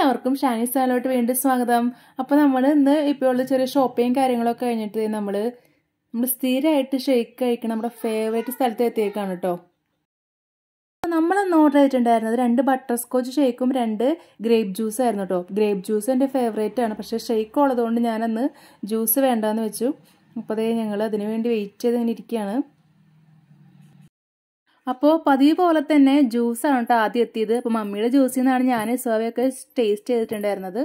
എല്ലാവർക്കും ഷാനി സാലോട്ട് വീണ്ടും സ്വാഗതം അപ്പോൾ നമ്മൾ ഇന്ന് ഇപ്പോൾ ഉള്ള ചെറിയ ഷോപ്പിങ് കാര്യങ്ങളൊക്കെ കഴിഞ്ഞിട്ട് നമ്മൾ നമ്മൾ സ്ഥിരമായിട്ട് ഷെയ്ക്ക് കഴിക്കണം നമ്മുടെ ഫേവറേറ്റ് സ്ഥലത്ത് എത്തിയേക്കാണ് കേട്ടോ നമ്മളന്ന് ഓർഡർ ചെയ്തിട്ടുണ്ടായിരുന്നത് രണ്ട് ബട്ടർ സ്കോച്ച് ഷേക്കും രണ്ട് ഗ്രേപ്പ് ജ്യൂസ് ആയിരുന്നു കേട്ടോ ഗ്രേപ്പ് ജ്യൂസ് എൻ്റെ ഫേവറേറ്റ് ആണ് പക്ഷേ ഷെയ്ക്ക് ഉള്ളതുകൊണ്ട് ഞാനന്ന് ജ്യൂസ് വേണ്ടാന്ന് വെച്ചു അപ്പോൾ അതേ ഞങ്ങൾ അതിനു വേണ്ടി വെയിറ്റ് ചെയ്ത് ഇങ്ങനെ ഇരിക്കുകയാണ് അപ്പോൾ പതിവ് പോലെ തന്നെ ജ്യൂസാണ് കേട്ടോ ആദ്യം എത്തിയത് അപ്പോൾ മമ്മിയുടെ ജ്യൂസിൽ നിന്നാണ് ഞാൻ സോവയൊക്കെ ടേസ്റ്റ് ചെയ്തിട്ടുണ്ടായിരുന്നത്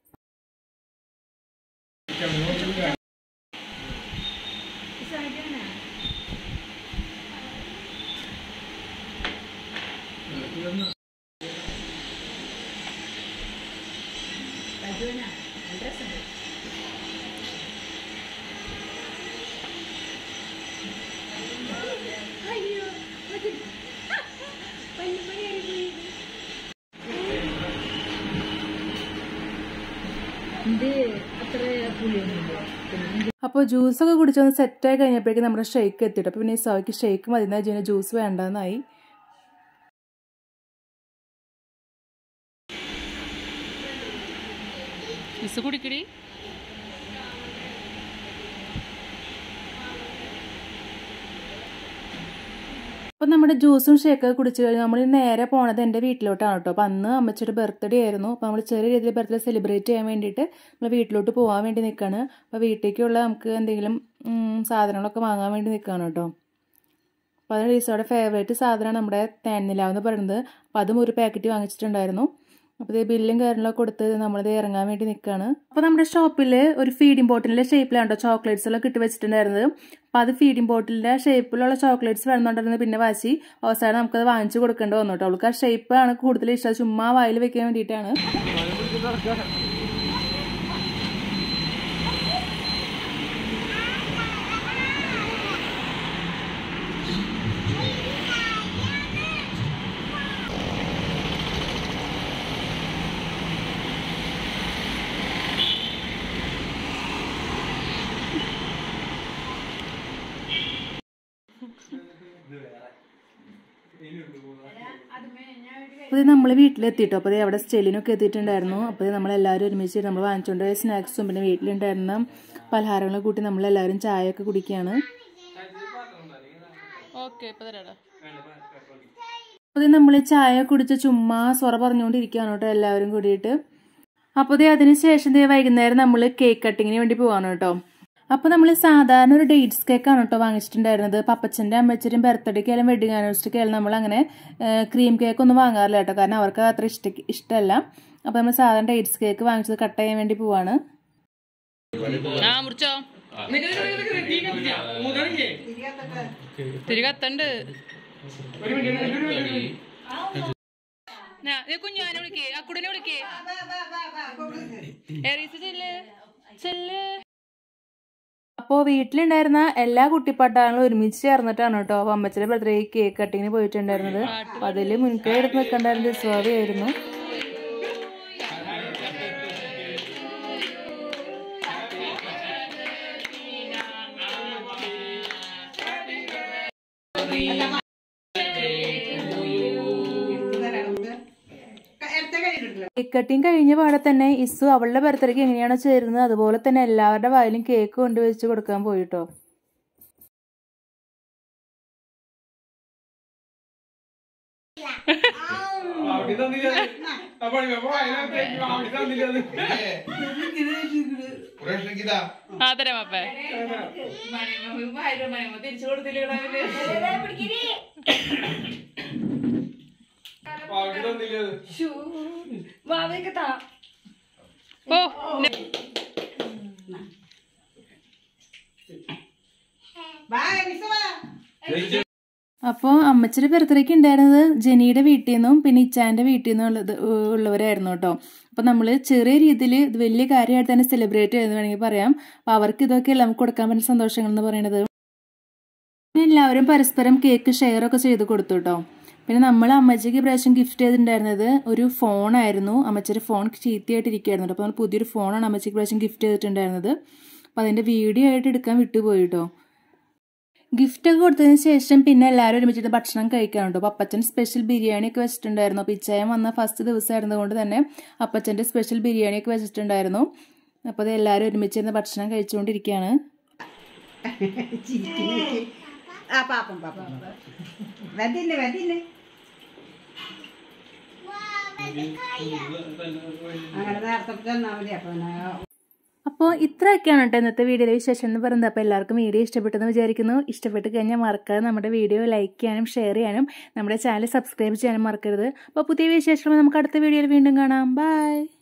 അപ്പോൾ ജ്യൂസൊക്കെ കുടിച്ചൊന്ന് സെറ്റായി കഴിഞ്ഞപ്പോഴേക്കും നമ്മുടെ ഷേക്ക് എത്തിയിട്ട് അപ്പോൾ പിന്നെ ഈ സോയ്ക്ക് ഷേക്ക് മതി എന്നാൽ ചെയ്യുന്ന ജ്യൂസ് വേണ്ടെന്നായി മിസ് കുടിക്കടി അപ്പോൾ നമ്മുടെ ജ്യൂസും ഷേക്കൊക്കെ കുടിച്ച് കഴിഞ്ഞ് നമ്മൾ നേരെ പോണത് എൻ്റെ വീട്ടിലോട്ടാണ് കേട്ടോ അപ്പോൾ അന്ന് അമ്മച്ചിയുടെ ബർത്ത്ഡേ ആയിരുന്നു അപ്പോൾ നമ്മൾ ചെറിയ രീതിയിൽ ബർത്ത്ഡേ സെലിബ്രേറ്റ് ചെയ്യാൻ വേണ്ടിയിട്ട് നമ്മൾ വീട്ടിലോട്ട് പോകാൻ വേണ്ടി നിൽക്കുകയാണ് അപ്പോൾ വീട്ടിലേക്കുള്ള നമുക്ക് എന്തെങ്കിലും സാധനങ്ങളൊക്കെ വാങ്ങാൻ വേണ്ടി നിൽക്കുകയാണ് കേട്ടോ അപ്പോൾ അതിന് ടീച്ചറുടെ ഫേവറേറ്റ് സാധനമാണ് നമ്മുടെ തേനിലാവ് എന്ന് പറയുന്നത് അപ്പോൾ അതും ഒരു പാക്കറ്റ് വാങ്ങിച്ചിട്ടുണ്ടായിരുന്നു അപ്പോൾ ഇത് ബില്ലും കാര്യങ്ങളൊക്കെ കൊടുത്ത് നമ്മളിത് ഇറങ്ങാൻ വേണ്ടി നിൽക്കുകയാണ് അപ്പോൾ നമ്മുടെ ഷോപ്പിൽ ഒരു ഫീഡിംഗ് ബോട്ടിലിൻ്റെ ഷേപ്പിലാണ് കേട്ടോ ചോക്ലേറ്റ്സ് എല്ലാം കിട്ടി വെച്ചിട്ടുണ്ടായിരുന്നത് അപ്പോൾ അത് ഫീഡിംഗ് ബോട്ടിലിൻ്റെ ഷേപ്പിലുള്ള ചോക്ലേറ്റ്സ് വേണമെന്നുണ്ടായിരുന്നു പിന്നെ വാശി അവസാനം നമുക്കത് വാങ്ങിച്ചു കൊടുക്കേണ്ടി വന്നു കേട്ടോ അവൾക്ക് ആ ഷേപ്പാണ് കൂടുതൽ ഇഷ്ടം ചുമ്മാ വായിൽ വെക്കാൻ വേണ്ടിയിട്ടാണ് അപ്പോൾ നമ്മൾ വീട്ടിലെത്തിയിട്ടോ അപ്പോൾ അവിടെ സ്റ്റെലിനൊക്കെ എത്തിയിട്ടുണ്ടായിരുന്നു അപ്പോൾ നമ്മളെല്ലാവരും ഒരുമിച്ച് നമ്മൾ വാങ്ങിച്ചുകൊണ്ട് പോയ സ്നാക്സും പിന്നെ വീട്ടിലുണ്ടായിരുന്ന പലഹാരങ്ങളും കൂട്ടി നമ്മളെല്ലാവരും ചായയൊക്കെ കുടിക്കുകയാണ് ഓക്കെ ഇപ്പൊ തരാടാ അപ്പോൾ നമ്മൾ ചായ കുടിച്ച് ചുമ്മാ സ്വറ പറഞ്ഞുകൊണ്ടിരിക്കുകയാണ് കേട്ടോ എല്ലാവരും കൂടിയിട്ട് അപ്പോൾ ദേ അതിന് ശേഷം ദേ വൈകുന്നേരം നമ്മൾ കേക്ക് കട്ടിങ്ങിന് വേണ്ടി പോവാണ് കേട്ടോ അപ്പോൾ നമ്മൾ സാധാരണ ഒരു ഡേറ്റ്സ് കേക്കാണ് കേട്ടോ വാങ്ങിച്ചിട്ടുണ്ടായിരുന്നത് പപ്പച്ചൻ്റെ അമ്മച്ചരും ബർത്ത്ഡേക്ക് ആയാലും വെഡിങ് ആനിവേഴ്സറിക്ക് ആയാലും നമ്മൾ അങ്ങനെ ക്രീം കേക്ക് ഒന്നും വാങ്ങാറില്ല കേട്ടോ കാരണം അവർക്ക് അത്ര ഇഷ്ട ഇഷ്ടമല്ല അപ്പോൾ നമ്മൾ സാധാരണ ഡേറ്റ്സ് കേക്ക് വാങ്ങിച്ചത് കട്ട് ചെയ്യാൻ വേണ്ടി പോവാണ് ആ മുറിച്ചോ തിരി കത്തണ്ട് കുഞ്ഞാനെ വിളിക്കേ അക്കുടനെ വിളിക്കേ എറീസ് ചെല്ല് ചെല്ല് അപ്പോൾ വീട്ടിലുണ്ടായിരുന്ന എല്ലാ കുട്ടിപ്പട്ടാളും ഒരുമിച്ച് ചേർന്നിട്ടാണ് കേട്ടോ അപ്പോൾ അമ്മച്ചിയുടെ ബർത്ത്ഡേ കേക്ക് കട്ടിങ്ങിന് പോയിട്ടുണ്ടായിരുന്നത് അപ്പോൾ അതിൽ മുൻകൈ എടുത്ത് നിൽക്കേണ്ടായിരുന്നത് സ്വാതി ആയിരുന്നു കേക്ക് കട്ടിങ് കഴിഞ്ഞ പാടെ തന്നെ ഇസു അവളുടെ ബർത്ത്ഡേക്ക് എങ്ങനെയാണോ ചേരുന്നത് അതുപോലെ തന്നെ എല്ലാവരുടെ വായിലും കേക്ക് കൊണ്ടുവച്ച് കൊടുക്കാൻ പോയിട്ടോ ആ തരാം അപ്പേ ഓ അപ്പോൾ അമ്മച്ചിയുടെ ബർത്ത്ഡേക്ക് ഉണ്ടായിരുന്നത് ജെനിയുടെ വീട്ടിൽ നിന്നും പിന്നെ ഇച്ചാൻ്റെ വീട്ടിൽ നിന്നും ഉള്ളത് ഉള്ളവരായിരുന്നു കേട്ടോ അപ്പോൾ നമ്മൾ ചെറിയ രീതിയിൽ ഇത് വലിയ കാര്യമായിട്ട് തന്നെ സെലിബ്രേറ്റ് ചെയ്തെന്ന് വേണമെങ്കിൽ പറയാം അപ്പോൾ അവർക്ക് ഇതൊക്കെയല്ല നമുക്ക് കൊടുക്കാൻ പറ്റുന്ന സന്തോഷങ്ങൾ എന്ന് പറയുന്നത് പിന്നെ എല്ലാവരും പരസ്പരം കേക്ക് ഷെയർ ഒക്കെ ചെയ്ത് കൊടുത്തു കേട്ടോ പിന്നെ നമ്മൾ അമ്മച്ചിക്ക് പ്രാവശ്യം ഗിഫ്റ്റ് ചെയ്തിട്ടുണ്ടായിരുന്നത് ഒരു ഫോണായിരുന്നു അമ്മച്ചിയുടെ ഫോൺ ചീത്തയായിട്ടിരിക്കുകയായിരുന്നു കേട്ടോ അപ്പോൾ നമ്മൾ പുതിയൊരു ഫോണാണ് അമ്മച്ചിക്ക് പ്രാവശ്യം ഗിഫ്റ്റ് ചെയ്തിട്ടുണ്ടായിരുന്നത് അപ്പോൾ അതിൻ്റെ വീഡിയോ ആയിട്ട് എടുക്കാൻ വിട്ടുപോയി കേട്ടോ ഗിഫ്റ്റൊക്കെ കൊടുത്തതിന് ശേഷം പിന്നെ എല്ലാവരും ഒരുമിച്ചിട്ട് ഭക്ഷണം കഴിക്കാനുണ്ട് അപ്പോൾ അപ്പച്ചൻ സ്പെഷ്യൽ ബിരിയാണി ഒക്കെ വെച്ചിട്ടുണ്ടായിരുന്നു അപ്പോൾ ഇച്ചായം വന്ന ഫസ്റ്റ് ദിവസമായിരുന്നു കൊണ്ട് തന്നെ അപ്പച്ചൻ്റെ സ്പെഷ്യൽ ബിരിയാണി ഒക്കെ വെച്ചിട്ടുണ്ടായിരുന്നു അപ്പോൾ അത് എല്ലാവരും ഒരുമിച്ചിരുന്ന് ഭക്ഷണം കഴിച്ചുകൊണ്ടിരിക്കുകയാണ് ചിരിക്കുന്നേക്ക് ആ പാപ്പം പാപ്പം വതില്ലേ വതില്ലേ അങ്ങനെ നേരത്തെ ചെന്നാൽ മതി അപ്പൊ പിന്നെ അപ്പോൾ ഇത്രയൊക്കെയാണ് കേട്ടോ ഇന്നത്തെ വീഡിയോയിലെ വിശേഷം എന്ന് പറയുന്നത് അപ്പോൾ എല്ലാവർക്കും വീഡിയോ ഇഷ്ടപ്പെട്ടെന്ന് വിചാരിക്കുന്നു ഇഷ്ടപ്പെട്ട് കഴിഞ്ഞാൽ മറക്കാതെ നമ്മുടെ വീഡിയോ ലൈക്ക് ചെയ്യാനും ഷെയർ ചെയ്യാനും നമ്മുടെ ചാനൽ സബ്സ്ക്രൈബ് ചെയ്യാനും മറക്കരുത് അപ്പോൾ പുതിയ വിശേഷം നമുക്ക് അടുത്ത വീഡിയോയിൽ വീണ്ടും കാണാം ബൈ